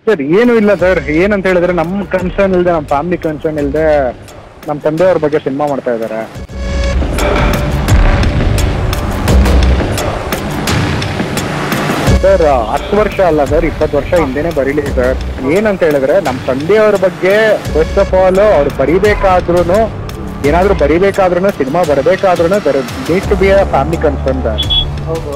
sir ಏನು ಇಲ್ಲ sir ಏನಂತ ಹೇಳಿದ್ರೆ ನಮ್ಮ ಕನ್ಸರ್ನ್ ಇಲ್ಲದೆ ನಮ್ಮ ಫ್ಯಾಮಿಲಿ ಕನ್ಸರ್ನ್ ಇಲ್ಲದೆ ನಮ್ಮ ತಂದೆಯವ್ರ ಬಗ್ಗೆ ಸಿನಿಮಾ ಮಾಡ್ತಾ ಇದ್ದಾರೆ ಸರ್ ಹತ್ತು ವರ್ಷ ಅಲ್ಲ ಸರ್ ಇಪ್ಪತ್ತು ವರ್ಷ ಹಿಂದೆನೆ ಬರೀಲಿ ಸರ್ ಏನಂತ ಹೇಳಿದ್ರೆ ನಮ್ಮ ತಂದೆಯವ್ರ ಬಗ್ಗೆ ಫಸ್ಟ್ ಆಫ್ ಆಲ್ ಅವ್ರು ಬರಿಬೇಕಾದ್ರೂ ಏನಾದರೂ ಬರಿಬೇಕಾದ್ರೂ ಸಿನಿಮಾ ಬರಬೇಕಾದ್ರೂ there need to be a family concern sir ಹೌದು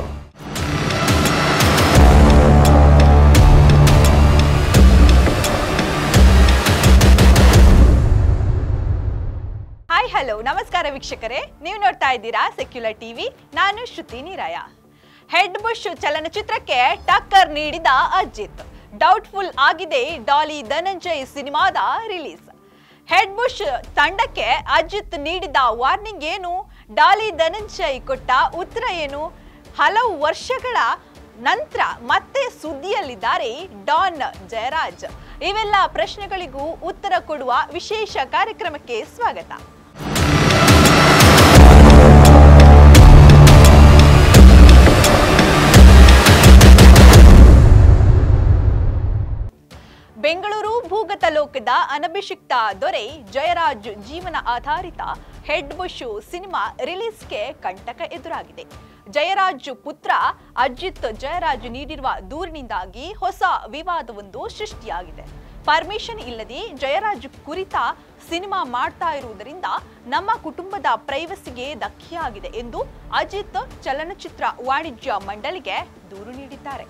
ಹಾಯ್ ಹಲೋ ನಮಸ್ಕಾರ ವೀಕ್ಷಕರೇ ನೀವು ನೋಡ್ತಾ ಇದ್ದೀರಾ ಸೆಕ್ಯುಲರ್ ಟಿವಿ ನಾನು ಶ್ರುತಿ ನೀರಾಯ ಹೆಡ್ ಬುಷ್ ಚಲನಚಿತ್ರಕ್ಕೆ ಟಕ್ಕರ್ ನೀಡಿದ ಅಜಿತ್ ಡೌಟ್ಫುಲ್ ಆಗಿದೆ ಡಾಲಿ ಧನಂಜಯ್ ಸಿನಿಮಾದ ರಿಲೀಸ್ ಹೆಡ್ ಬುಷ್ ತಂಡಕ್ಕೆ ಅಜಿತ್ ನೀಡಿದ ವಾರ್ನಿಂಗ್ ಏನು ಡಾಲಿ ಧನಂಜಯ್ ಕೊಟ್ಟ ಉತ್ತರ ಏನು ಹಲವು ವರ್ಷಗಳ ನಂತರ ಮತ್ತೆ ಸುದ್ದಿಯಲ್ಲಿದ್ದಾರೆ ಡಾನ್ ಜಯರಾಜ್ ಇವೆಲ್ಲ ಪ್ರಶ್ನೆಗಳಿಗೂ ಉತ್ತರ ಕೊಡುವ ವಿಶೇಷ ಕಾರ್ಯಕ್ರಮಕ್ಕೆ ಸ್ವಾಗತ ಬೆಂಗಳೂರು ಭೂಗತ ಲೋಕದ ಅನಭಿಷಿಕ್ತ ದೊರೆ ಜಯರಾಜ್ ಜೀವನ ಆಧಾರಿತ ಹೆಡ್ ಬುಷ್ ಸಿನಿಮಾ ರಿಲೀಸ್ಗೆ ಕಂಟಕ ಎದುರಾಗಿದೆ ಜಯರಾಜ್ ಪುತ್ರ ಅಜಿತ್ ಜಯರಾಜ್ ನೀಡಿರುವ ದೂರಿನಿಂದಾಗಿ ಹೊಸ ವಿವಾದವೊಂದು ಸೃಷ್ಟಿಯಾಗಿದೆ ಪರ್ಮಿಷನ್ ಇಲ್ಲದೆ ಜಯರಾಜ್ ಕುರಿತ ಸಿನಿಮಾ ಮಾಡ್ತಾ ಇರುವುದರಿಂದ ನಮ್ಮ ಕುಟುಂಬದ ಪ್ರೈವಸಿಗೆ ಧಕ್ಕೆಯಾಗಿದೆ ಎಂದು ಅಜಿತ್ ಚಲನಚಿತ್ರ ವಾಣಿಜ್ಯ ಮಂಡಳಿಗೆ ದೂರು ನೀಡಿದ್ದಾರೆ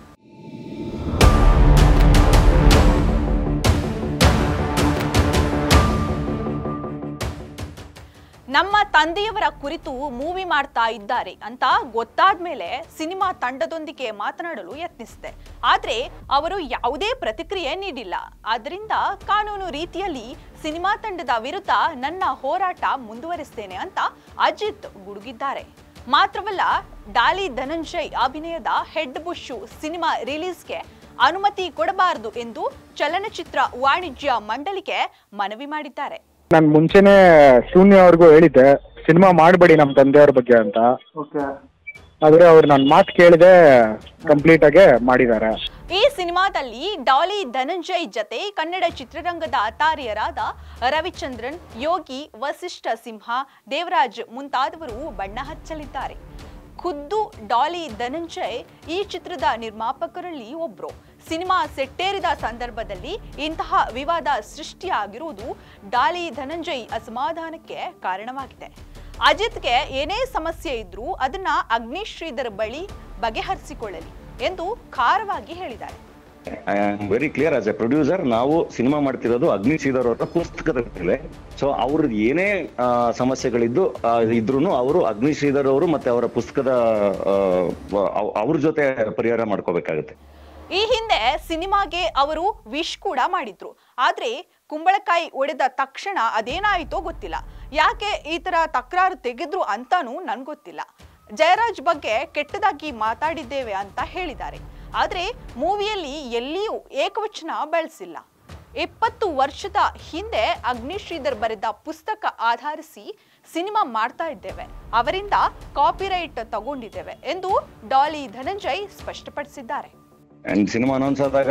ನಮ್ಮ ತಂದೆಯವರ ಕುರಿತು ಮೂವಿ ಮಾಡ್ತಾ ಇದ್ದಾರೆ ಅಂತ ಗೊತ್ತಾದ್ಮೇಲೆ ಸಿನಿಮಾ ತಂಡದೊಂದಿಗೆ ಮಾತನಾಡಲು ಯತ್ನಿಸಿದೆ ಆದ್ರೆ ಅವರು ಯಾವುದೇ ಪ್ರತಿಕ್ರಿಯೆ ನೀಡಿಲ್ಲ ಆದ್ರಿಂದ ಕಾನೂನು ರೀತಿಯಲ್ಲಿ ಸಿನಿಮಾ ತಂಡದ ವಿರುದ್ಧ ನನ್ನ ಹೋರಾಟ ಮುಂದುವರಿಸ್ತೇನೆ ಅಂತ ಅಜಿತ್ ಗುಡುಗಿದ್ದಾರೆ ಮಾತ್ರವಲ್ಲ ಡಾಲಿ ಧನಂಜಯ್ ಅಭಿನಯದ ಹೆಡ್ ಬುಷ್ ಸಿನಿಮಾ ರಿಲೀಸ್ಗೆ ಅನುಮತಿ ಕೊಡಬಾರದು ಎಂದು ಚಲನಚಿತ್ರ ವಾಣಿಜ್ಯ ಮಂಡಳಿಗೆ ಮನವಿ ಮಾಡಿದ್ದಾರೆ ನಾನು ಮುಂಚೆನೆ ಶೂನ್ಯ ಅವ್ರಿಗೂ ಹೇಳಿದ್ದೆ ಸಿನಿಮಾ ಮಾಡಬೇಡಿ ನಮ್ಮ ತಂದೆಯವ್ರ ಬಗ್ಗೆ ಅಂತ ಓಕೆ ಆದ್ರೆ ಅವ್ರು ನನ್ನ ಮಾತು ಕೇಳದೆ ಕಂಪ್ಲೀಟ್ ಆಗಿ ಮಾಡಿದ್ದಾರೆ ಈ ಸಿನಿಮಾದಲ್ಲಿ ಡಾಲಿ ಧನಂಜಯ್ ಜತೆ ಕನ್ನಡ ಚಿತ್ರರಂಗದ ತಾರೆಯರಾದ ರವಿಚಂದ್ರನ್ ಯೋಗಿ ವಸಿಷ್ಠ ಸಿಂಹ ದೇವರಾಜ್ ಮುಂತಾದವರು ಬಣ್ಣ ಹಚ್ಚಲಿದ್ದಾರೆ ಖುದ್ದು ಡಾಲಿ ಧನಂಜಯ್ ಈ ಚಿತ್ರದ ನಿರ್ಮಾಪಕರಲ್ಲಿ ಒಬ್ರು ಸಿನಿಮಾ ಸೆಟ್ಟೇರಿದ ಸಂದರ್ಭದಲ್ಲಿ ಇಂತಹ ವಿವಾದ ಸೃಷ್ಟಿಯಾಗಿರುವುದು ಡಾಲಿ ಧನಂಜಯ್ ಅಸಮಾಧಾನಕ್ಕೆ ಕಾರಣವಾಗಿದೆ ಅಜಿತ್ಗೆ ಏನೇ ಸಮಸ್ಯೆ ಇದ್ರೂ ಅದನ್ನ ಅಗ್ನಿಶ್ರೀಧರ್ ಬಳಿ ಬಗೆಹರಿಸಿಕೊಳ್ಳಲಿ ಎಂದು ಖಾರವಾಗಿ ಹೇಳಿದ್ದಾರೆ I am very clear as a producer ನಾವು ಸಿನಿಮಾ ಮಾಡ್ತಿರೋದು ಅಗ್ನಿ ಶ್ರೀಧರ್ ಅವರ ಪುಸ್ತಕದ ಮೇಲೆ ಸೊ ಅವ್ರದ್ದು ಏನೇ ಆ, ಸಮಸ್ಯೆಗಳಿದ್ದು ಇದ್ರು ಅವರು ಅಗ್ನಿ ಶ್ರೀಧರ್ ಅವರು ಮತ್ತೆ ಅವರ ಪುಸ್ತಕದ ಆ, ಅವ್- ಅವ್ರ ಜೊತೆ ಪರಿಹಾರ ಮಾಡ್ಕೋಬೇಕಾಗುತ್ತೆ ಈ ಹಿಂದೆ ಸಿನಿಮಾಗೆ ಅವರು ವಿಶ್ ಕೂಡ ಮಾಡಿದ್ರು ಆದ್ರೆ ಕುಂಬಳಕಾಯಿ ಒಡೆದ ತಕ್ಷಣ ಅದೇನಾಯಿತೋ ಗೊತ್ತಿಲ್ಲ ಯಾಕೆ ಈ ತರ ತಕರಾರು ತೆಗೆದ್ರು ಅಂತಾನೂ ನನ್ಗೆ ಗೊತ್ತಿಲ್ಲ ಜಯರಾಜ್ ಬಗ್ಗೆ ಕೆಟ್ಟದಾಗಿ ಮಾತಾಡಿದ್ದೇವೆ ಅಂತ ಹೇಳಿದ್ದಾರೆ ಆದ್ರೆ ಮೂವಿಯಲ್ಲಿ ಎಲ್ಲಿಯೂ ಏಕವಚನ ಬಳಸಿಲ್ಲ ಇಪ್ಪತ್ತು ವರ್ಷದ ಹಿಂದೆ ಅಗ್ನಿಶ್ರೀಧರ್ ಬರೆದ ಪುಸ್ತಕ ಆಧರಿಸಿ ಸಿನಿಮಾ ಮಾಡ್ತಾ ಇದ್ದೇವೆ ಅವರಿಂದ ಕಾಪಿರೈಟ್ ತಗೊಂಡಿದ್ದೇವೆ ಎಂದು ಡಾಲಿ ಧನಂಜಯ್ ಸ್ಪಷ್ಟಪಡಿಸಿದ್ದಾರೆ ಅಂಡ್ ಸಿನಿಮಾ ಅನೌನ್ಸ್ ಆದಾಗ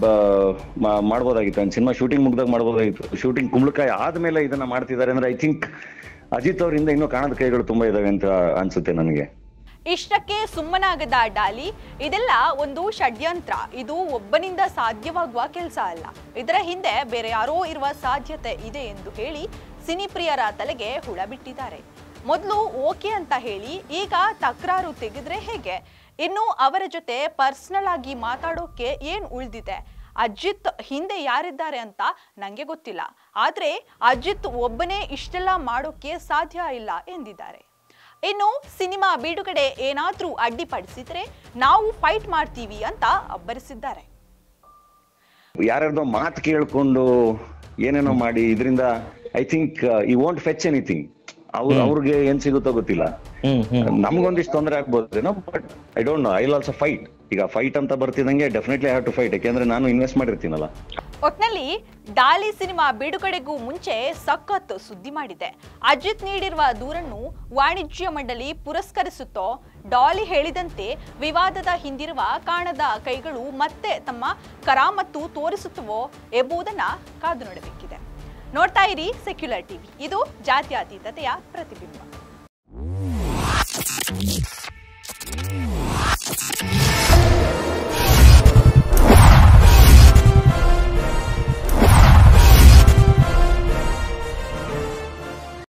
ಬ- ಮಾ- ಮಾಡ್ಬೋದಾಗಿತ್ತು ಅಂಡ್ ಸಿನಿಮಾ ಶೂಟಿಂಗ್ ಮುಗ್ದಾಗ ಮಾಡ್ಬೋದಾಗಿತ್ತು ಶೂಟಿಂಗ್ ಕುಂಬಳಕಾಯಿ ಆದ್ಮೇಲೆ ಇದನ್ನ ಮಾಡ್ತಿದ್ದಾರೆ ಅಂದ್ರೆ ಐ ಥಿಂಕ್ ಅಜಿತ್ ಅವರಿಂದ ಇನ್ನೂ ಕಾಣದ ಕೈಗಳು ತುಂಬಾ ಇದಾವೆ ಅಂತ ಅನ್ಸುತ್ತೆ ನನಗೆ ಇಷ್ಟಕ್ಕೆ ಸುಮ್ಮನಾಗದ ಡಾಲಿ ಇದೆಲ್ಲ ಒಂದು ಷಡ್ಯಂತ್ರ ಇದು ಒಬ್ಬನಿಂದ ಸಾಧ್ಯವಾಗುವ ಕೆಲಸ ಅಲ್ಲ ಇದರ ಹಿಂದೆ ಬೇರೆ ಯಾರೋ ಇರುವ ಸಾಧ್ಯತೆ ಇದೆ ಎಂದು ಹೇಳಿ ಸಿನಿಪ್ರಿಯರ ತಲೆಗೆ ಹುಳ ಬಿಟ್ಟಿದ್ದಾರೆ ಮೊದಲು ಓಕೆ ಅಂತ ಹೇಳಿ ಈಗ ತಕರಾರು ತೆಗೆದ್ರೆ ಹೇಗೆ ಇನ್ನು ಅವರ ಜೊತೆ ಪರ್ಸನಲ್ ಆಗಿ ಮಾತಾಡೋಕೆ ಏನ್ ಉಳಿದಿದೆ ಅಜಿತ್ ಹಿಂದೆ ಯಾರಿದ್ದಾರೆ ಅಂತ ನಂಗೆ ಗೊತ್ತಿಲ್ಲ ಆದ್ರೆ ಅಜಿತ್ ಒಬ್ಬನೇ ಇಷ್ಟೆಲ್ಲ ಮಾಡೋಕೆ ಸಾಧ್ಯ ಇಲ್ಲ ಎಂದಿದ್ದಾರೆ ಇನ್ನು ಸಿನಿಮಾ ಬಿಡುಗಡೆ ಏನಾದ್ರೂ ಅಡ್ಡಿಪಡಿಸಿದ್ರೆ ನಾವು ಫೈಟ್ ಮಾಡ್ತೀವಿ ಅಂತ ಅಬ್ಬರಿಸಿದ್ದಾರೆ ಯಾರ್ಯಾರ್ದೋ ಮಾತು ಕೇಳ್ಕೊಂಡು ಏನೇನೋ ಮಾಡಿ ಇದರಿಂದ ಐ ಥಿಂಕ್ ಈ ವೋಂಟ್ ಫೆಚ್ ಎನಿಥಿಂಗ್ ಅವ್ರ ಅವ್ರಿಗೆ ಏನ್ ಸಿಗುತ್ತೋ ಗೊತ್ತಿಲ್ಲ ನಮ್ಗೊಂದಿಷ್ಟು ತೊಂದರೆ ಆಗ್ಬೋದೇನೋ but I don't know I also fight ಈಗ ಫೈಟ್ ಅಂತ ಬರ್ತಿದಂಗೆ ಡೆಫಿನೆಟ್ಲಿ ಹ್ಯಾವ್ ಟು ಫೈಟ್ ಯಾಕೆಂದ್ರೆ ನಾನು ಇನ್ವೆಸ್ಟ್ ಮಾಡಿರ್ತೀನಲ್ಲ ಒಟ್ನಲ್ಲಿ ಡಾಲಿ ಸಿನಿಮಾ ಬಿಡುಗಡೆಗೂ ಮುಂಚೆ ಸಖತ್ ಸುದ್ದಿ ಮಾಡಿದೆ ಅಜಿತ್ ನೀಡಿರುವ ದೂರನ್ನು ವಾಣಿಜ್ಯ ಮಂಡಳಿ ಪುರಸ್ಕರಿಸುತ್ತೋ ಡಾಲಿ ಹೇಳಿದಂತೆ ವಿವಾದದ ಹಿಂದಿರುವ ಕಾಣದ ಕೈಗಳು ಮತ್ತೆ ತಮ್ಮ ಕರಾಮತ್ತು ತೋರಿಸುತ್ತವೋ ಎಂಬುದನ್ನ ಕಾದು ನೋಡಬೇಕಿದೆ ನೋಡ್ತಾ ಇರಿ ಸೆಕ್ಯುಲರ್ ಟಿವಿ ಇದು ಜಾತ್ಯತೀತತೆಯ ಪ್ರತಿಬಿಂಬ